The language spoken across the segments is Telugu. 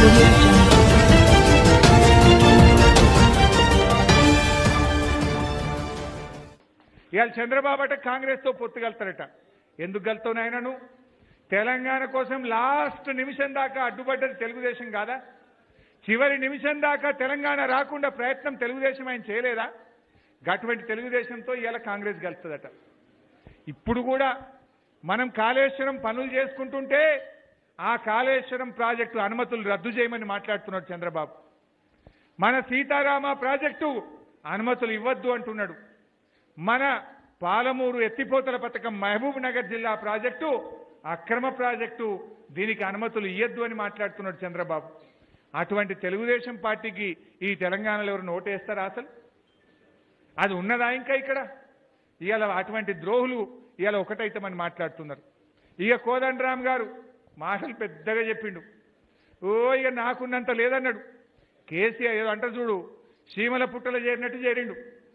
audio jungle. ఇవాళ చంద్రబాబు అట కాంగ్రెస్తో పొత్తు కలుతారట ఎందుకు కలుతావు నాయనను తెలంగాణ కోసం లాస్ట్ నిమిషం దాకా అడ్డుపడ్డది తెలుగుదేశం కాదా చివరి నిమిషం దాకా తెలంగాణ రాకుండా ప్రయత్నం తెలుగుదేశం ఆయన చేయలేదా అటువంటి తెలుగుదేశంతో ఇవాళ కాంగ్రెస్ కలుస్తుందట ఇప్పుడు కూడా మనం కాళేశ్వరం పనులు చేసుకుంటుంటే ఆ కాళేశ్వరం ప్రాజెక్టు అనుమతులు రద్దు చేయమని మాట్లాడుతున్నాడు చంద్రబాబు మన సీతారామ ప్రాజెక్టు అనుమతులు ఇవ్వద్దు అంటున్నాడు మన పాలమూరు ఎత్తిపోతల పథకం మహబూబ్ నగర్ జిల్లా ప్రాజెక్టు అక్రమ ప్రాజెక్టు దీనికి అనుమతులు ఇయ్యద్దు అని మాట్లాడుతున్నాడు చంద్రబాబు అటువంటి తెలుగుదేశం పార్టీకి ఈ తెలంగాణలో ఎవరు నోటేస్తారా అసలు అది ఉన్నదా ఇంకా ఇక్కడ ఇవాళ అటువంటి ద్రోహులు ఇవాళ ఒకటైతామని మాట్లాడుతున్నారు ఇక కోదండరామ్ గారు మాటలు పెద్దగా చెప్పిండు ఓ ఇక నాకున్నంత లేదన్నాడు కేసీఆర్ ఏదో అంటారు చూడు చీమల పుట్టలు చేరినట్టు చేరిండు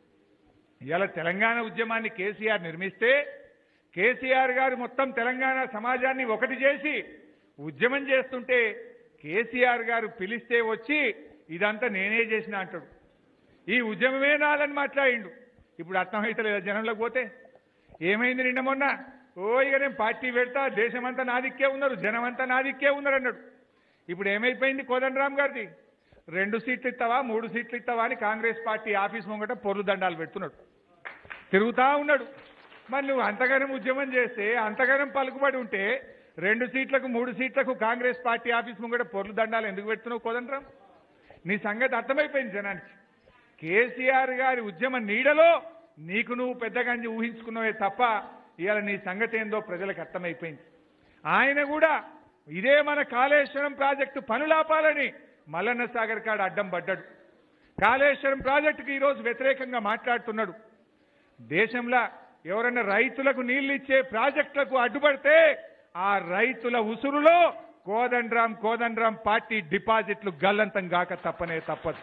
ఇవాళ తెలంగాణ ఉద్యమాన్ని కేసీఆర్ నిర్మిస్తే కేసీఆర్ గారు మొత్తం తెలంగాణ సమాజాన్ని ఒకటి చేసి ఉద్యమం చేస్తుంటే కేసీఆర్ గారు పిలిస్తే వచ్చి ఇదంతా నేనే చేసిన అంటాడు ఈ ఉద్యమమే నాదని మాట్లాడిండు ఇప్పుడు అర్థమైతలేదా జనంలోకి పోతే ఏమైంది నిన్న మొన్న ఓ ఇక నేను పార్టీ పెడతా దేశమంతా నాదిక్కే ఉన్నారు జనమంతా నాదిక్కే ఉన్నారు అన్నాడు ఇప్పుడు ఏమైపోయింది కోదండరామ్ గారిది రెండు సీట్లు ఇస్తావా మూడు సీట్లు ఇస్తావా అని కాంగ్రెస్ పార్టీ ఆఫీస్ ముంగట పొర్లు దండాలు పెడుతున్నాడు తిరుగుతా ఉన్నాడు మరి నువ్వు అంతగానం ఉద్యమం చేస్తే అంతగానం పలుకుబడి ఉంటే రెండు సీట్లకు మూడు సీట్లకు కాంగ్రెస్ పార్టీ ఆఫీస్ ముంగట పొర్లు దండాలు ఎందుకు పెడుతున్నావు కోదండరాం నీ సంగతి అర్థమైపోయింది జనానికి కేసీఆర్ గారి ఉద్యమ నీడలో నీకు నువ్వు పెద్దగంజి ఊహించుకున్నావే తప్ప ఇవాళ నీ సంగతి ఏందో ప్రజలకు అర్థమైపోయింది ఆయన కూడా ఇదే మన కాళేశ్వరం ప్రాజెక్టు పనులాపాలని మల్లన్న సాగర్ కాడ అడ్డం పడ్డాడు కాళేశ్వరం ప్రాజెక్టుకి ఈరోజు వ్యతిరేకంగా మాట్లాడుతున్నాడు దేశంలో ఎవరైనా రైతులకు నీళ్లు ఇచ్చే ప్రాజెక్టులకు అడ్డుపడితే ఆ రైతుల ఉసురులో కోదండరాం కోదండరాం పార్టీ డిపాజిట్లు గల్లంతం గాక తప్పనే తప్పదు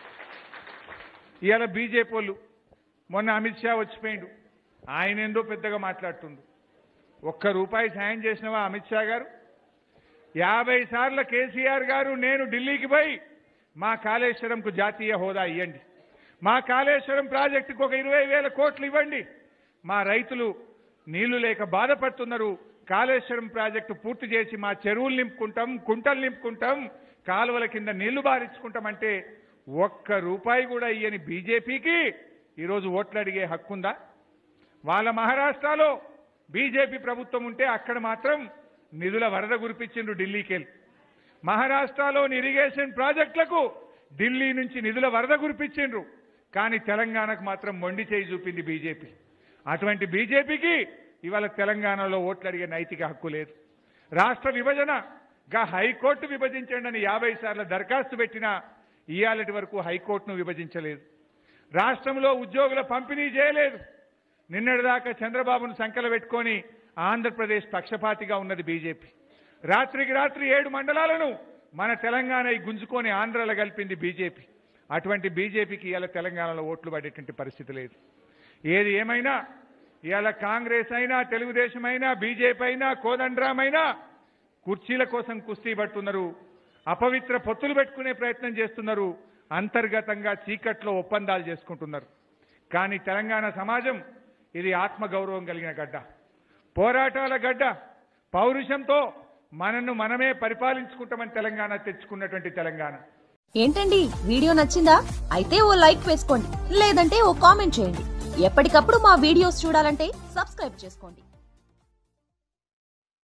ఇవాళ బీజేపీ వాళ్ళు మొన్న అమిత్ షా వచ్చిపోయిండు ఆయన ఏందో పెద్దగా మాట్లాడుతుండు ఒక్క రూపాయి సాయం చేసినవా అమిత్ షా గారు యాభై సార్లు కేసీఆర్ గారు నేను ఢిల్లీకి పోయి మా కాళేశ్వరంకు జాతీయ హోదా ఇవ్వండి మా కాళేశ్వరం ప్రాజెక్టుకు ఒక ఇరవై వేల కోట్లు ఇవ్వండి మా రైతులు నీళ్లు లేక బాధపడుతున్నారు కాళేశ్వరం ప్రాజెక్టు పూర్తి చేసి మా చెరువులు నింపుకుంటాం కుంటలు నింపుకుంటాం కాలువల కింద నీళ్లు బారించుకుంటామంటే ఒక్క రూపాయి కూడా ఇయ్యని బీజేపీకి ఈరోజు ఓట్లు అడిగే హక్కుందా వాళ్ళ మహారాష్ట్రలో బీజేపీ ప్రభుత్వం ఉంటే అక్కడ మాత్రం నిధుల వరద కురిపించిండ్రు ఢిల్లీకి వెళ్ళి మహారాష్ట్రలోని ఇరిగేషన్ ప్రాజెక్టులకు ఢిల్లీ నుంచి నిధుల వరద కురిపించిండ్రు కానీ తెలంగాణకు మాత్రం మొండి చేయి చూపింది బీజేపీ అటువంటి బీజేపీకి ఇవాళ తెలంగాణలో ఓట్లు అడిగే నైతిక హక్కు లేదు రాష్ట్ర విభజన గా హైకోర్టు విభజించండి అని యాభై సార్లు దరఖాస్తు పెట్టినా ఇయాలటి వరకు హైకోర్టును విభజించలేదు రాష్ట్రంలో ఉద్యోగుల పంపిణీ చేయలేదు నిన్నటిదాకా చంద్రబాబును సంకల పెట్టుకొని ఆంధ్రప్రదేశ్ పక్షపాతిగా ఉన్నది బీజేపీ రాత్రికి రాత్రి ఏడు మండలాలను మన తెలంగాణ ఈ గుంజుకొని ఆంధ్రాలో కలిపింది బీజేపీ అటువంటి బీజేపీకి ఇవాళ తెలంగాణలో ఓట్లు పడేటువంటి పరిస్థితి లేదు ఏది ఏమైనా ఇవాళ కాంగ్రెస్ అయినా తెలుగుదేశం అయినా బీజేపీ అయినా కోదండరాం అయినా కుర్చీల కోసం కుస్తీ పడుతున్నారు అపవిత్ర పొత్తులు పెట్టుకునే ప్రయత్నం చేస్తున్నారు అంతర్గతంగా చీకట్లో ఒప్పందాలు చేసుకుంటున్నారు కానీ తెలంగాణ సమాజం ఇది ఆత్మగౌరవం కలిగిన గడ్డ పోరాటాల గడ్డ పౌరుషంతో మనను మనమే పరిపాలించుకుంటామని తెలంగాణ తెచ్చుకున్నటువంటి తెలంగాణ ఏంటండి వీడియో నచ్చిందా అయితే ఓ లైక్ వేసుకోండి లేదంటే ఓ కామెంట్ చేయండి ఎప్పటికప్పుడు మా వీడియోస్ చూడాలంటే సబ్స్క్రైబ్ చేసుకోండి